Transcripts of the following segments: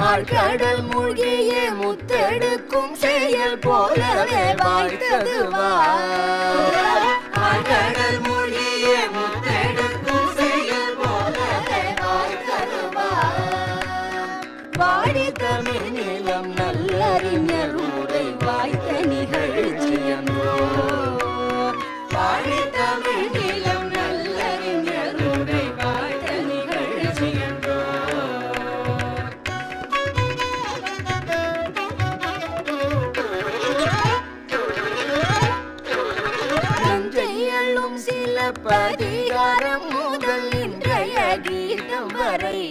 ஆழ்கடல் மூழ்கிய முத்தெடுக்கும் செயல் போலவே வாய்த்தது வா ஆழ்கடல் மூழ்கிய முத்தெடுக்கும் செயல் போலவே வாய்த்தது வா வாடி தமிழ் நிலம் நல்லறிஞர் உரை வாய்த்த நிகழ்ச்சி என்றோ வாடி தமிழ் நிலம் நல்லறிஞர் உரை வாய்த்த நிகழ்ச்சி என்றோ நஞ்சையள்ளும் சில பதிகாரம் முதல் இன்றைய கீதம் வரை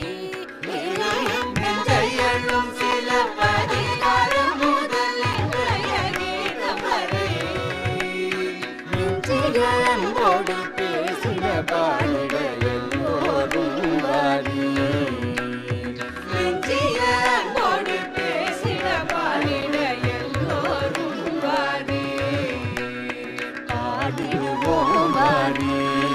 நஞ்சையள்ளும் சில பதிகாரம் முதல் இன்றைய கீதம் வரை நெஞ்சிக அன்போடு பேசின பாடிட எல்லோரும் வாரி நெஞ்சிக அன்போடு பேசின பாடிட எல்லோரும் வாரி பாடிடுவோம் வாரி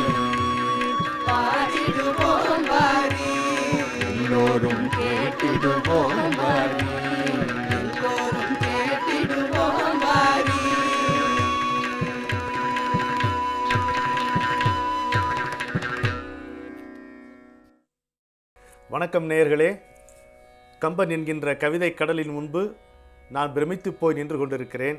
பாடிடுவோம் வாரி எல்லோரும் கேட்டிடுவோம் வாரி எல்லோரும் கேட்டிடுவோம் வாரி வணக்கம் நேயர்களே கம்பன் என்கின்ற கவிதை கடலின் முன்பு நான் பிரமித்துப் போய் நின்று கொண்டிருக்கிறேன்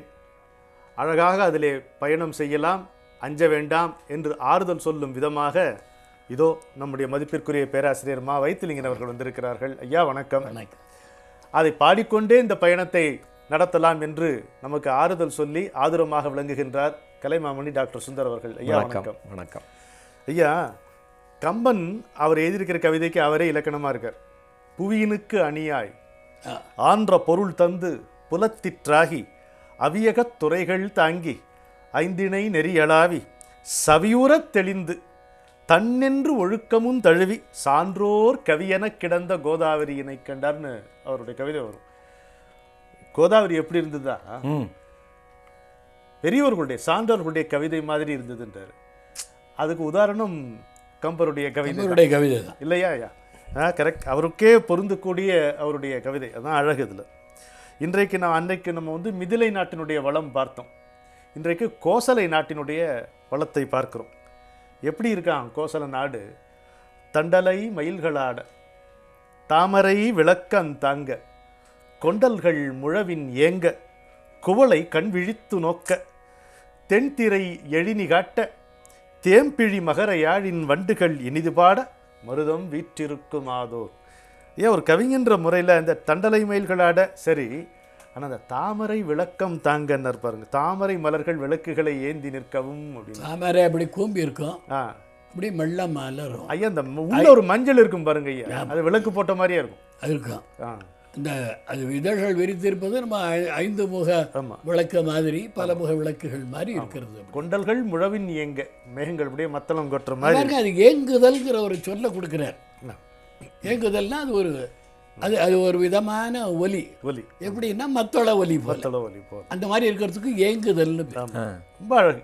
அழகாக அதிலே பயணம் செய்யலாம் அஞ்ச வேண்டாம் என்று ஆறுதல் சொல்லும் விதமாக இதோ நம்முடைய மதிப்பிற்குரிய பேராசிரியர் மா வைத்திலிங்கன் அவர்கள் வந்திருக்கிறார்கள் ஐயா வணக்கம் வணக்கம் அதை பாடிக்கொண்டே இந்த பயணத்தை நடத்தலாம் என்று நமக்கு ஆறுதல் சொல்லி ஆதுரமாக விளங்குகின்றார் கலைமாமணி டாக்டர் சுந்தர் அவர்கள் ஐயா வணக்கம் வணக்கம் ஐயா கம்பன் அவர் எழுதியிருக்கிற கவிதைக்கு அவரே இலக்கணமா இருக்கார் புவியினுக்கு அணியாய் ஆன்ற பொருள் தந்து புலத்திற்றாகி அவியகத் துறைகள் தாங்கி ஐந்திணை நெறியளாவி சவியுறத் தெளிந்து தன்னென்று ஒழுக்கமும் தழுவி சான்றோர் கவியெனக் கிடந்த கோதாவரியினை கண்டார்னு அவருடைய கவிதை வரும் கோதாவரி எப்படி இருந்ததா ம் பெரியவர்களுடைய சான்றோர்களுடைய கவிதை மாதிரி இருந்ததுன்றார் அதுக்கு உதாரணம் கம்பருடைய கவிதை தான். இவருடைய கவிதை தான் இல்லையா ஐயா ஆ கரெக்ட் அவருக்கே பொருந்தக்கூடிய அவருடைய கவிதை அதான் அழகு இதில் இன்றைக்கு நான் அன்றைக்கு நம்ம வந்து மிதிலை நாட்டினுடைய வளம் பார்த்தோம் இன்றைக்கு கோசலை நாட்டினுடைய வளத்தை பார்க்கிறோம் எப்படி இருக்கான் கோசல நாடு தண்டலை மயில்களாட தாமரை விளக்கன் தாங்க கொண்டல்கள் முழவின் ஏங்க குவளை கண் விழித்து நோக்க தென்திரை எழினி காட்ட தேம்பிழி மகர யாழின் வண்டுகள் இனிது பாட மருதம் வீற்றிருக்குமாதோ ஏன் ஒரு கவிஞன்ற முறையில் இந்த தண்டலை மயில்களாட சரி ஆனால் அந்த தாமரை விளக்கம் தாங்கன்னர் பாருங்க தாமரை மலர்கள் விளக்குகளை ஏந்தி நிற்கவும் அப்படின்னு தாமரை அப்படி கூம்பி இருக்கும் ஆ அப்படி மெல்ல மலரும் ஐயா அந்த உள்ள ஒரு மஞ்சள் இருக்கும் பாருங்க ஐயா அது விளக்கு போட்ட மாதிரியே இருக்கும் அது இருக்கும் ஆ இந்த அது இதழ்கள் விரித்திருப்பது நம்ம ஐ- ஐந்து முக ஆமா. விளக்கு மாதிரி பல முக விளக்குகள் மாதிரி இருக்கிறது கொண்டல்கள் முழவின் ஏங்க மேகங்கள் அப்படியே மத்தளம் கொட்டுற மாதிரி பாருங்க அது ஏங்குதல்ங்கிற ஒரு சொல்ல கொடுக்கிறார் ஆ, ஏங்குதல்னா அது ஒரு அது அது ஒரு விதமான ஒலி ஒலி எப்படின்னா மத்தள ஒலி போல மத்தள ஒலி போல அந்த மாதிரி இருக்கிறதுக்கு ஏங்குதல்னு பேர். ஆமா. ரொம்ப அழகு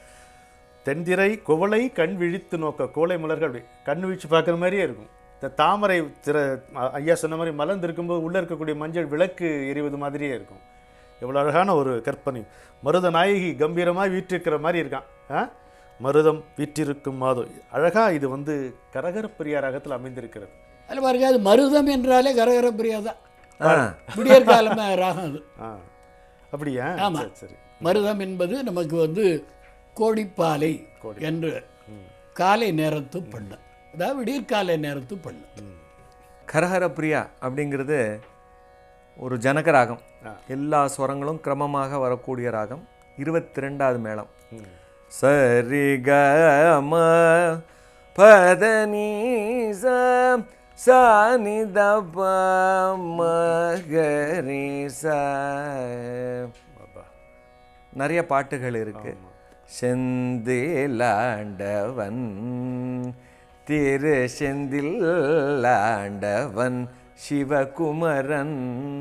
தென்திரை குவளை கண் விழித்து நோக்க கோலை மலர்கள் அப்படி கண் விழிச்சு பார்க்குற மாதிரியே இருக்கும் இந்த தாமரை திற அ- ஐயா சொன்ன மாதிரி மலர்ந்து இருக்கும்போது உள்ளே இருக்கக்கூடிய மஞ்சள் விளக்கு எரிவது மாதிரியே இருக்கும் எவ்வளோ அழகான ஒரு கற்பனை மருத நாயகி கம்பீரமாக வீற்றிருக்கிற மாதிரி இருக்கான் ஆ மருதம் வீற்றிருக்கும் மாதம் அழகா இது வந்து கரகரப்பிரியா ராகத்தில் அமைந்திருக்கிறது அதில் பாருங்க அது மருதம் என்றாலே கரகர பிரியா தான் ஆ விடியற் காலமே ராகம் அது ஆ அப்படியா ஆமா. சரி சரி மருதம் என்பது நமக்கு வந்து கோடிப்பாலை என்று காலை நேரத்து பண்ணு அதாவது விடியற்காலை நேரத்து பண்ணு கரஹர பிரியா அப்படிங்கிறது ஒரு ஜனக ராகம் எல்லா ஸ்வரங்களும் கிரமமாக வரக்கூடிய ராகம் இருபத்தி ரெண்டாவது மேளம் சரி க ம பத நீ ச சா நி த ப ம க ரி ச நிறைய பாட்டுகள் இருக்கு செந்திலாண்டவன் திரு செந்திலாண்டவன் சிவகுமரன்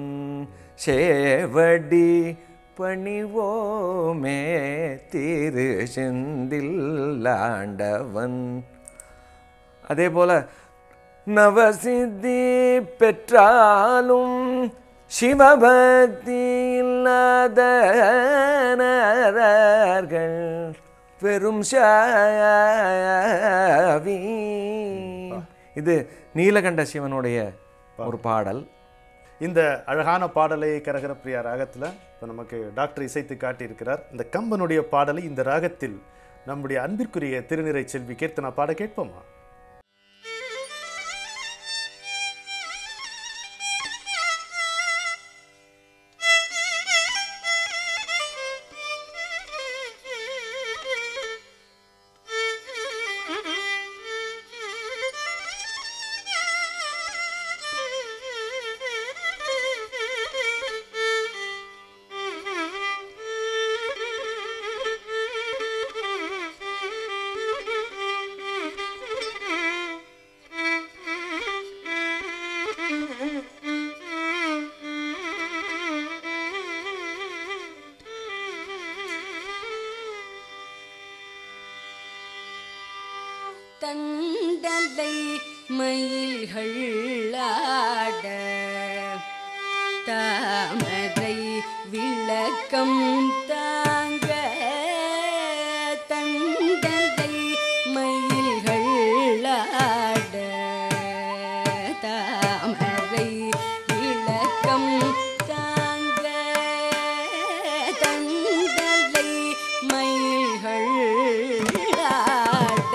சேவடி பணிவோமே திரு செந்திலாண்டவன் அதே போல் நவசித்தி பெற்றாலும் சிவபக்தி இல்லாத நரர்கள் பெரும் சாவி இது நீலகண்ட சிவனுடைய ஒரு பாடல் இந்த அழகான பாடலை கரகர பிரியா ராகத்தில் இப்போ நமக்கு டாக்டர் இசைத்து காட்டியிருக்கிறார் இந்த கம்பனுடைய பாடலை இந்த ராகத்தில் நம்முடைய அன்பிற்குரிய திருநிறை செல்வி கீர்த்தனா பாட கேட்போமா தண்டலை மயில்கள் ஆட தாமரை விளக்கம் தாங்க தண்டலை மயில்கள் ஆட தாமரை விளக்கம் தாங்க தண்டலை மயில்கள் ஆட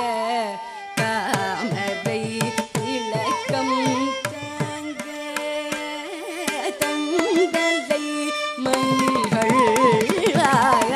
தாமரை இலக்கம் தாங்க தண்டலை மயில்கள் ஆட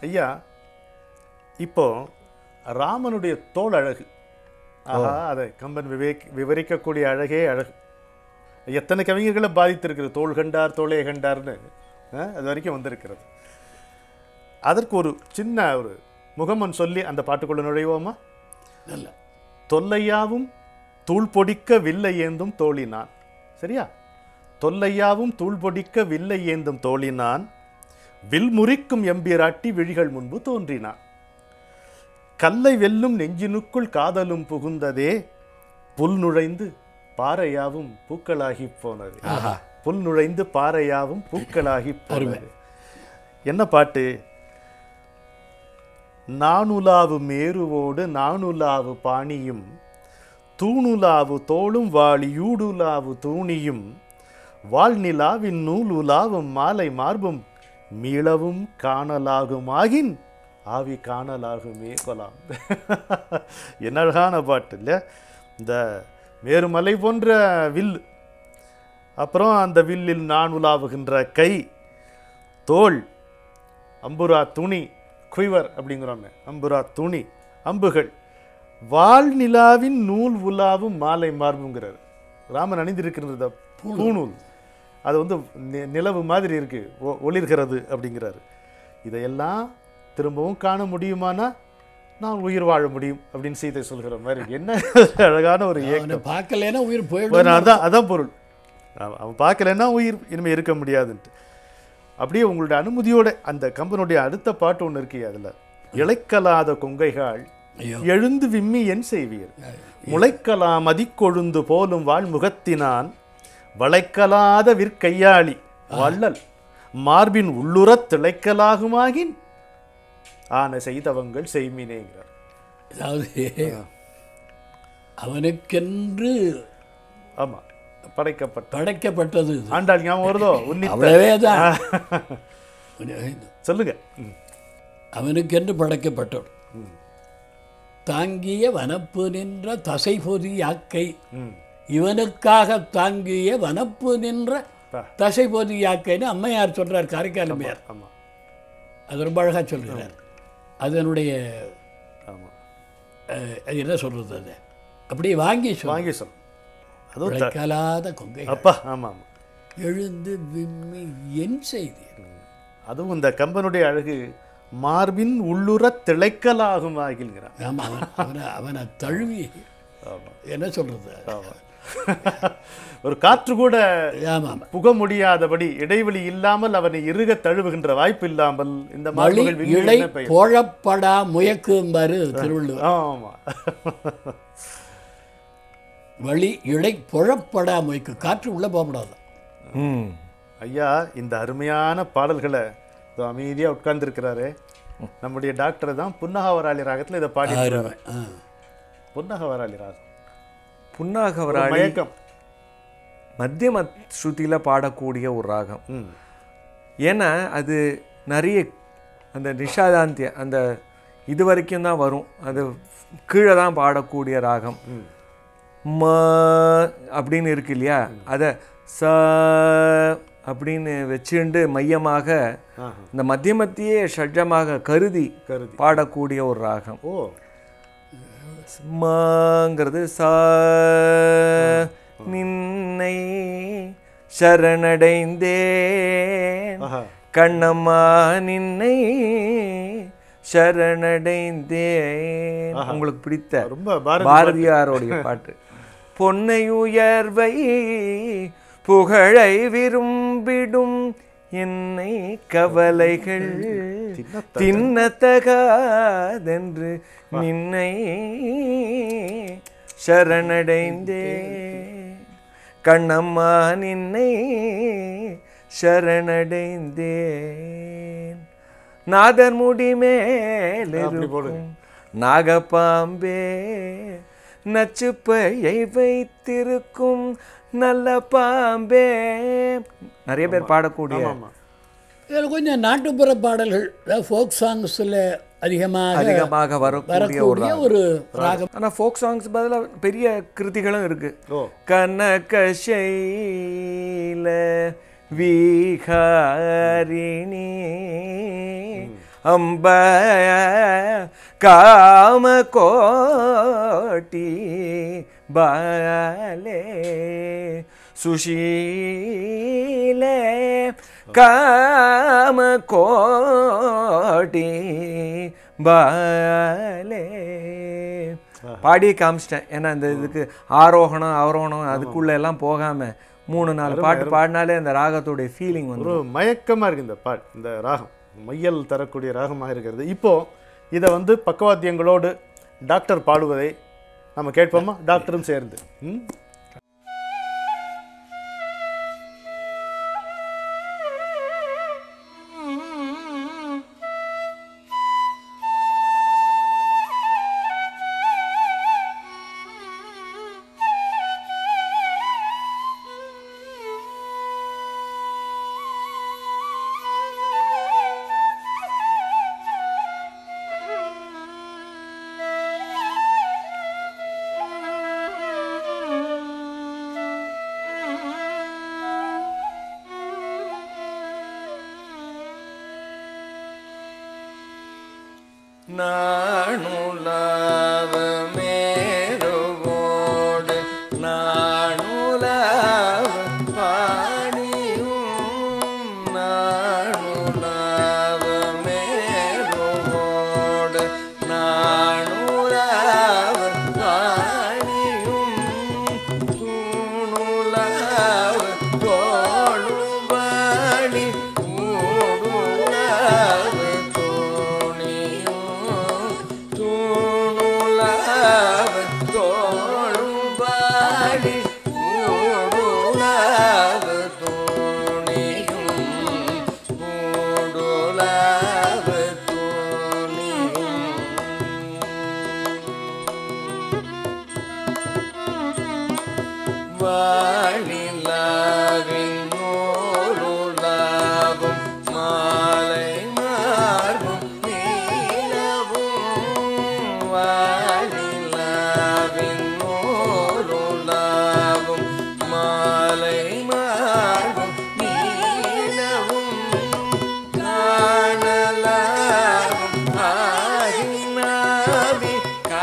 ஐயா இப்போ ராமனுடைய தோல் அழகு ஆஹா அதை கம்பன் விவேக் விவரிக்கக்கூடிய அழகே அழகு எத்தனை கவிஞர்களை பாதித்திருக்கிறது தோள் கண்டார் தோளே கண்டார்னு ஆ, அது வரைக்கும் வந்திருக்கிறது அதற்கு ஒரு சின்ன ஒரு முகமன் சொல்லி அந்த பாட்டுக்குள்ள நுழைவோமா நல்ல தொல்லையாவும் தூள் பொடிக்க வில்லை ஏந்தும் தோழினான் சரியா தொல்லையாவும் தூள் பொடிக்க வில்லை ஏந்தும் தோழினான் வில் முறிக்கும் எம்பிராட்டி விழிகள் முன்பு தோன்றினான் கல்லை வெல்லும் நெஞ்சினுக்குள் காதலும் புகுந்ததே புல் நுழைந்து பாறையாவும் பூக்களாகி போனது புல் நுழைந்து பாறையாவும் பூக்களாகி போனது என்ன பாட்டு நானுலாவு மேருவோடு நானுலாவு பாணியும் தூணுலாவு தோளும் வாளியூடுலாவு தூணியும் வாழ்நிலாவின் நூலுலாவும் மாலை மார்பும் மீளவும் காணலாகுமாகின் ஆவி காணலாகுமே கொலாம் என்ன அழகான பாட்டு இல்லையா இந்த மேருமலை போன்ற வில் அப்புறம் அந்த வில்லில் நான் உலாவுகின்ற கை தோள் அம்புரா துணி குய்வர் அப்படிங்கிறோமே அம்புரா துணி அம்புகள் வால் நிலாவின் நூல் உலாவும் மாலை மார்புங்கிறார் ராமன் அணிந்திருக்கிறது பூநூல் அது வந்து நி- நிலவு மாதிரி இருக்கு ஒ- ஒளிர்கிறது அப்படிங்கிறாரு இதையெல்லாம் திரும்பவும் காண முடியுமானா நான் உயிர் வாழ முடியும் அப்படின்னு சீதை சொல்கிற மாதிரி என்ன அழகான ஒரு ஏக்கம் அவனை பார்க்கலைன்னா உயிர் ஒரு போயிடும் அதான் அதான் பொருள் அவன் அவன் பார்க்கலன்னா உயிர் இனிமே இருக்க முடியாதுன்ட்டு அப்படியே உங்களுடைய அனுமதியோட அந்த கம்பனுடைய அடுத்த பாட்டு ஒன்று இருக்கு அதுல இளைக்கலாத கொங்கைகள் ஐயோ. எழுந்து விம்மி என் செய்வீர் முளைக்கலாம் மதிக்கொழுந்து போலும் வாழ்முகத்தினான் வளைக்கலாத விற்கையாளி வள்ளல் மார்பின் உள்ளுறத் திளைக்கலாகுமாகின் ஆன செய்தவங்கள் செய்மினேங்கிறார் அதாவது அவனுக்கென்று ஆமா படைக்கப்பட்ட படைக்கப்பட்டது இது. ஆண்டாள் ஞாபகம் வருதோ உன்னித்த அவ்வளவே தான் சொல்லுங்க ம். அவனுக்கென்று படைக்கப்பட்டவன் தாங்கிய வனப்பு நின்ற தசை பொதி யாக்கை ம். இவனுக்காக தாங்கிய வனப்பு நின்ற பா. தசை பொதி யாக்கைன்னு அம்மையார் சொல்றார் காரைக்கால் அம்மையார் ஆமா அது ரொம்ப அழகா சொல்கிறார் அதனுடைய ஆமா அஹ், அது என்ன சொல்றது அது அப்படியே வாங்கி சொல்ல வாங்கி சொல் அதுவும் த- கலாத கொங்கை அப்பா ஆமா ஆமா எழுந்து விம்மி என் செய்தி அதுவும் இந்த கம்பனுடைய அழகு மார்பின் உள்ளுற திளைக்கலாகும் ஆகில்கிறான் ஆமா அவன் அவனை அவனை தழுவி ஆமா என்ன சொல்றது ஆமா ஒரு காற்று கூட ஆமா ஆமா புக முடியாதபடி இடைவெளி இல்லாமல் அவனை இறுக தழுவுகின்ற வாய்ப்பு இல்லாமல் இந்த வழி மார்புகள் விம்மி இழை என்ன பெயர்? போழப்படா முயக்கும்பாரு திருவள்ளுவர் ஆமா வழி இழை புழப்படா முயக்கு காற்று உள்ள போகக்கூடாது ம் ஐயா இந்த அருமையான பாடல்களை இதோ அமைதியா உட்கார்ந்துருக்கிறாரு நம்முடைய டாக்டர் தான் புன்னகவராளி ராகத்துல இதை பாடி ஆ. புன்னகவராளி ராகம் ஒரு புன்னாகவராளி மயக்கம் மத்தியம ஸ்ருதியில பாடக்கூடிய ஒரு ராகம் ம் ஏன்னா அது நிறைய அந்த நிஷாதாந்திய அந்த இது வரைக்கும் தான் வரும் அது கீழே தான் பாடக்கூடிய ராகம் ம அப்படின்னு இருக்கு இல்லையா அதை ச அப்படின்னு வச்சுண்டு மையமாக ஆஹா. இந்த மத்தியமத்தையே ஷட்ஜமாக கருதி கருதி பாடக்கூடிய ஒரு ராகம் ஓ மாங்கிறது சா நின்னை சரணடைந்தேன் ஆஹா கண்ணம்மா நின்னை சரணடைந்தேன் உங்களுக்கு பிடித்த ரொம்ப பாரதி பாரதியாருடைய பாட்டு பொன்னை உயர்வை புகழை விரும்பிடும் என்னை கவலைகள் தின்னத்தகாதென்று நின்னை சரணடைந்தே கண்ணம்மா நின்னை சரணடைந்தேன் நாதர் முடி அப்படி போடுங்க. மேலிருக்கும் நாகப்பாம்பே நச்சுப்பையை வைத்திருக்கும் நல்ல பாம்பே நிறைய பேர் பாடக்கூடிய ஆமா இதில் கொஞ்சம் நாட்டுப்புற பாடல்கள் அதாவது ஃபோக் சாங்ஸில் அதிகமாக அதிகமாக வரக்கூடிய ஒரு வரக்கூடிய ஒரு ராகம் ஆனா ஃபோக் சாங்ஸ் பதிலா பெரிய கிருதிகளும் இருக்கு ஓ கனகசைல விகாரிணி அம்ப காம கோட்டி பாலே சுஷீலே காம கோட்டி பாலே பாடி காமிச்சிட்டேன் ஏன்னா இந்த இதுக்கு ஆரோகணம் அவரோகணம் அதுக்குள்ள எல்லாம் போகாம மூணு நாலு பாட்டு பாடினாலே அந்த ராகத்தோடைய ஃபீலிங் வந்து ஒரு மயக்கமா இருக்கு இந்த பாட் இந்த ராகம் மையல் தரக்கூடிய ராகமாக இருக்கிறது இப்போ இதை வந்து பக்கவாத்தியங்களோடு டாக்டர் பாடுவதை நம்ம கேட்போமா டாக்டரும் சேர்ந்து ம் நாணுலாவ மேருவோடு நாணுலாவ பாணியும் நாணுலாவ மேருவோடு நாணுலாவ பாணியும் தூணுலாவ தோளுவாணி கூடுலாவ தோணியும் தூணுலாவ தோளுவாணி கூடுலாவ தோணியும் கூடுலாவ தோணியும் வானிலாவின் நூலுலாவும் மாலை மார்பும் நீலவும் வானிலாவின் நூலுலாவும் மாலை மார்பும் நீலவும் காணலாகும் ஆகினாவி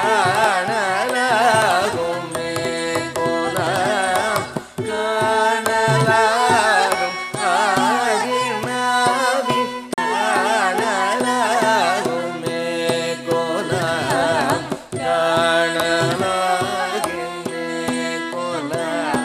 காணலாகும் மேகோலாம் காணலாகும் ஆகினாவி காணலாகும் மேகோலாம் காணலாகும் மேகோலாம்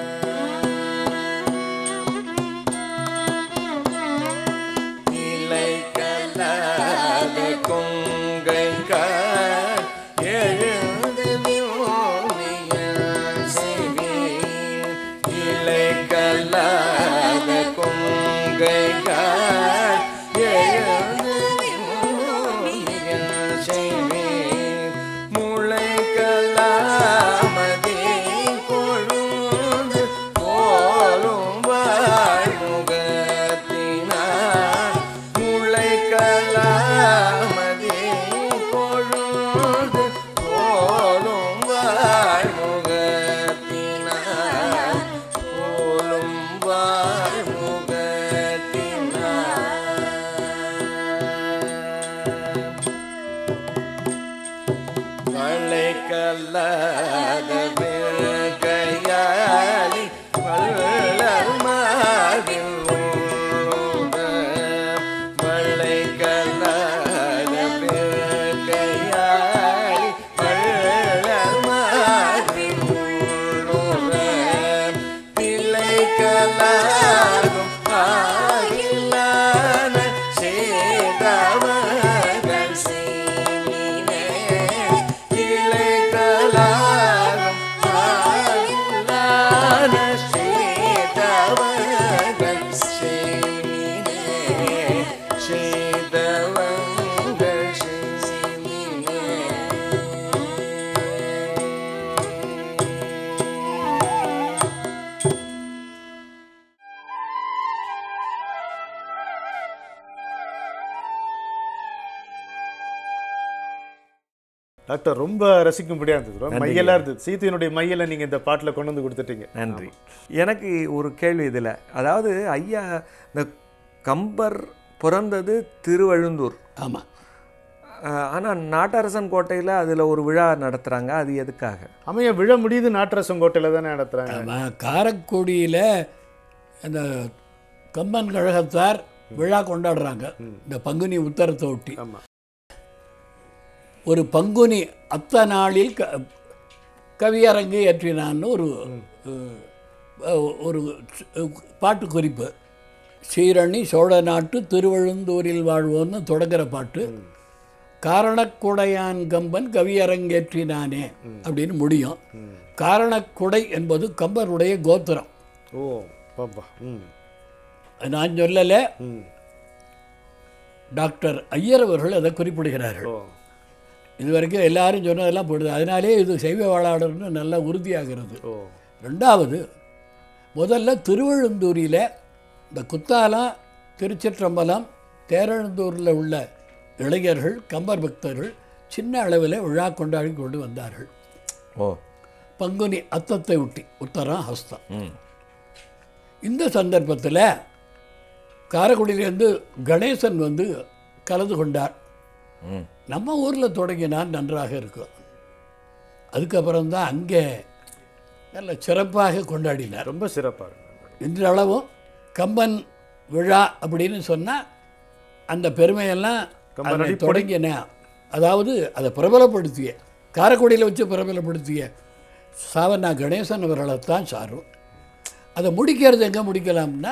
நிலை கல்லாத கொங்கைக்கார் எழுந்து வியோனியல் செய்வீர் நிலை கல்லாத கொங்கைக்கார் எழுந்து வியோனியல் செய்வீர் முளை கல்லாமதே கொழுந்து போலும் வாழ்முகத்தினார் முளை கல்லாமதே கொழுந்து போலும் வாழ்முகத்தினார் போலும் வாழ்முகத்தினார் வளை கல்லாத கையாளி வள்ளல் மாதில் உள்ளோத வளை கல்லாத கையாளி வள்ளல் மாதில் உள்ளோத பிள்ளை கல்லாகும் ஆகில்லான சேதவர்கள் செய்மினே கிளை கலாகும் ஆகில்லான சேதவர்கள் செய்மினே சேதவங்கள் செய்மினே டாக்டர் ரொம்ப ரசிக்கும்படியா இருந்தது ரொம்ப மையலா இருந்தது சீத்தையினுடைய மையலை நீங்க இந்த பாட்டுல கொண்டு வந்து கொடுத்துட்டீங்க நன்றி எனக்கு ஒரு கேள்வி இதில் அதாவது ஐயா இந்த கம்பர் பிறந்தது திருவழுந்தூர் ஆமாம் ஆனால் நாட்டரசன் கோட்டையில் அதில் ஒரு விழா நடத்துகிறாங்க அது எதுக்காக அமைய விழ முடியுது நாட்டரசங்கோட்டையில் தானே நடத்துகிறாங்க ஆமாம் காரக்குடியில் அந்த கம்பன் கழகத்தார் விழா கொண்டாடுறாங்க இந்த பங்குனி உத்தரத்தை ஒட்டி ஆமாம் ஒரு பங்குனி அத்த நாளில் க கவியரங்கு ஏற்றினான்னு ஒரு அஹ், ஒரு பாட்டு குறிப்பு சீரணி சோழ நாட்டு திருவழுந்தூரில் வாழ்வோன்னு தொடங்குற பாட்டு காரணக்குடையான் கம்பன் கவியரங்கேற்றினானே அப்படின்னு முடியும் காரணக்குடை என்பது கம்பனுடைய கோத்திரம் ஓ பாப்பா ம் அது நான் சொல்லலை ம் டாக்டர் ஐயர் அவர்கள் அதை குறிப்பிடுகிறார்கள் ஓ இது வரைக்கும் எல்லாரும் சொன்னதெல்லாம் போடுது அதனாலே இது சைவ வாழாடர்னு நல்லா உறுதியாகிறது ஓ ரெண்டாவது முதல்ல திருவழுந்தூரில் இந்த குத்தாலம் திருச்சிற்றம்பலம் தேரெழுந்தூரில் உள்ள இளைஞர்கள் கம்பர் பக்தர்கள் சின்ன அளவில் விழா கொண்டாடி கொண்டு வந்தார்கள் ஓ பங்குனி அத்தத்தை ஒட்டி உத்தரம் ஹஸ்தம் ம் இந்த சந்தர்ப்பத்தில் காரைக்குடியிலேருந்து கணேசன் வந்து கலந்து கொண்டார் ம் நம்ம ஊரில் தொடங்கினால் நன்றாக இருக்கும் அதுக்கப்புறம் தான் அங்கே நல்ல சிறப்பாக கொண்டாடினார் ரொம்ப சிறப்பாக இருக்கு இன்றளவும் கம்பன் விழா அப்படின்னு சொன்னால் அந்த பெருமையெல்லாம் கம்பன் அங்கே அடிப்படை- தொடங்கின அதாவது அதை பிரபலப்படுத்திய காரைக்குடியில் வச்சு பிரபலப்படுத்திய சாவண்ணா கணேசன் அவர்களைத்தான் சாரும் அதை முடிக்கிறது எங்கே முடிக்கலாம்னா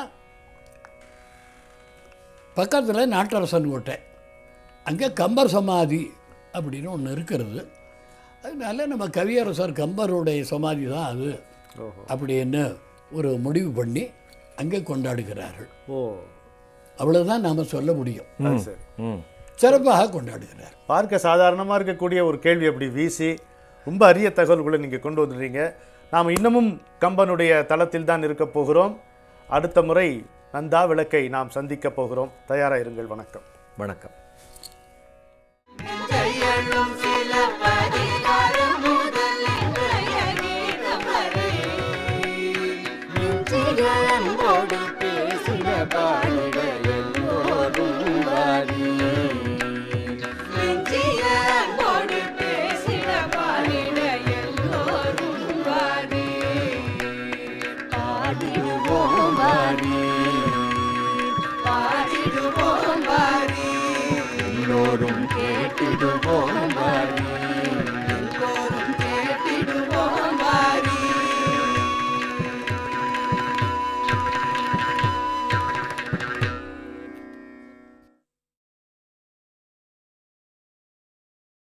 பக்கத்தில் நாட்டரசன் கோட்டை அங்கே கம்பர் சமாதி அப்படின்னு ஒன்று இருக்கிறது அதனால நம்ம கவியரசர் கம்பருடைய சமாதி தான் அது ஓஹோ அப்படின்னு ஒரு முடிவு பண்ணி அங்கே கொண்டாடுகிறார்கள் ஓ அவ்வளவுதான் நாம் சொல்ல முடியும் அது சரி ம் சிறப்பாக கொண்டாடுகிறார் பார்க்க சாதாரணமாக இருக்கக்கூடிய ஒரு கேள்வி அப்படி வீசி ரொம்ப அரிய தகவல்களை நீங்கள் கொண்டு வந்துடுறீங்க நாம் இன்னமும் கம்பனுடைய தளத்தில் தான் இருக்க போகிறோம் அடுத்த முறை நந்தா விளக்கை நாம் சந்திக்க போகிறோம் தயாராக இருங்கள் வணக்கம் வணக்கம் ஜெயனும் சில பதிகாரம் முதல் இன்றைய கீதம் வரை நெஞ்சில அன்போடு பேசின பாடிட எல்லோரும் வாரி நெஞ்சில அன்போடு பேசின பாடிட எல்லோரும் வாரி பாடிடுவோம் வாரி பாடிடுவோம் வாரி எல்லோரும் கேட்டிடுவோம் வாரி